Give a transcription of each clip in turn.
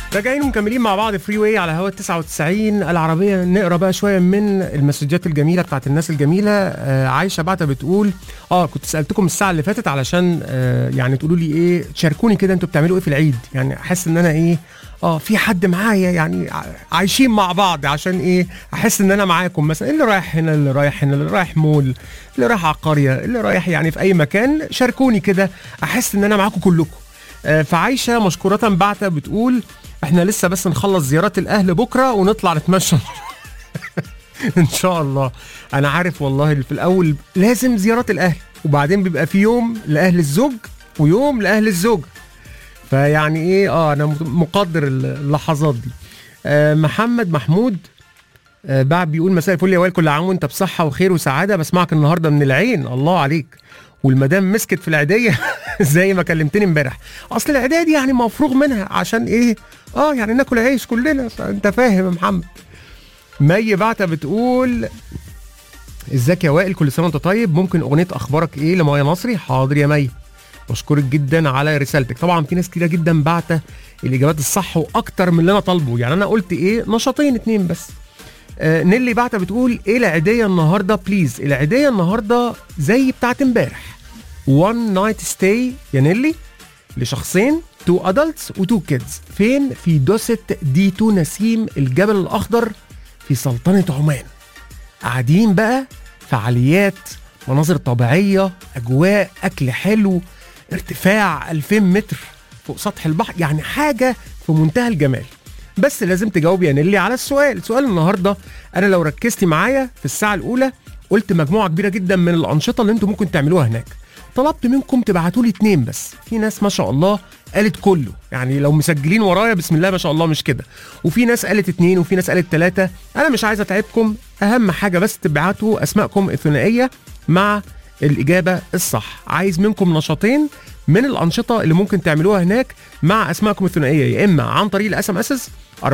راجعين ومكملين مع بعض فري واي على هوا 99 العربيه نقرا بقى شويه من المسجات الجميله بتاعت الناس الجميله آه عايشه بعتها بتقول اه كنت سالتكم الساعه اللي فاتت علشان آه يعني تقولوا لي ايه تشاركوني كده انتوا بتعملوا ايه في العيد يعني احس ان انا ايه اه في حد معايا يعني ع- عايشين مع بعض عشان ايه احس ان انا معاكم مثلا اللي رايح هنا اللي رايح هنا اللي رايح مول اللي رايح على القريه اللي رايح يعني في اي مكان شاركوني كده احس ان انا معاكم كلكم آه، فعايشه مشكورة بعتة بتقول احنا لسه بس نخلص زيارات الاهل بكره ونطلع نتمشى ان شاء الله انا عارف والله في الاول لازم زيارات الاهل وبعدين بيبقى في يوم لاهل الزوج ويوم لاهل الزوج فيعني ايه اه انا مت- مقدر اللحظات دي آه محمد محمود آه بعد بيقول مساء الفل يا وائل كل عام وانت بصحه وخير وسعاده بسمعك النهارده من العين الله عليك والمدام مسكت في العيديه زي ما كلمتني امبارح اصل العيديه دي يعني مفروغ منها عشان ايه اه يعني ناكل عيش كلنا انت فاهم يا محمد مي بعتة بتقول ازيك يا وائل كل سنه وانت طيب ممكن اغنيه اخبارك ايه لمايا نصري حاضر يا مي بشكرك جدا على رسالتك طبعا في ناس كتيره جدا بعتة الاجابات الصح واكتر من اللي انا طالبه يعني انا قلت ايه نشاطين اتنين بس آه نيلي بعتة بتقول ايه العيديه النهارده بليز العيديه النهارده زي بتاعت امبارح وان نايت ستاي يا نيلي لشخصين تو ادلتس وتو كيدز فين في دوسة دي تو نسيم الجبل الاخضر في سلطنه عمان قاعدين بقى فعاليات مناظر طبيعيه اجواء اكل حلو ارتفاع 2000 متر فوق سطح البحر يعني حاجه في منتهى الجمال بس لازم تجاوب يا نيلي على السؤال سؤال النهارده انا لو ركزتي معايا في الساعه الاولى قلت مجموعه كبيره جدا من الانشطه اللي انتم ممكن تعملوها هناك طلبت منكم تبعتوا لي اتنين بس في ناس ما شاء الله قالت كله يعني لو مسجلين ورايا بسم الله ما شاء الله مش كده وفي ناس قالت اتنين وفي ناس قالت تلاتة انا مش عايز اتعبكم اهم حاجه بس تبعتوا اسمائكم الثنائيه مع الاجابه الصح عايز منكم نشاطين من الانشطه اللي ممكن تعملوها هناك مع اسمائكم الثنائيه يا اما عن طريق الاس ام اس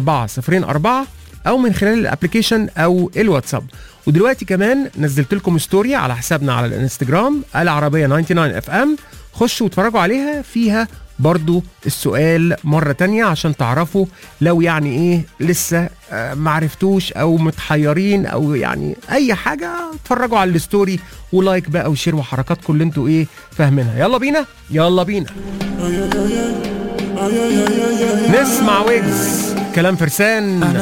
404 او من خلال الابلكيشن او الواتساب ودلوقتي كمان نزلت لكم ستوري على حسابنا على الانستجرام العربيه 99 اف ام خشوا واتفرجوا عليها فيها برضو السؤال مرة تانية عشان تعرفوا لو يعني ايه لسه آه، معرفتوش او متحيرين او يعني اي حاجة اتفرجوا على الستوري ولايك بقى وشير وحركاتكم اللي انتوا ايه فاهمينها يلا بينا يلا بينا نسمع ويجز كلام فرسان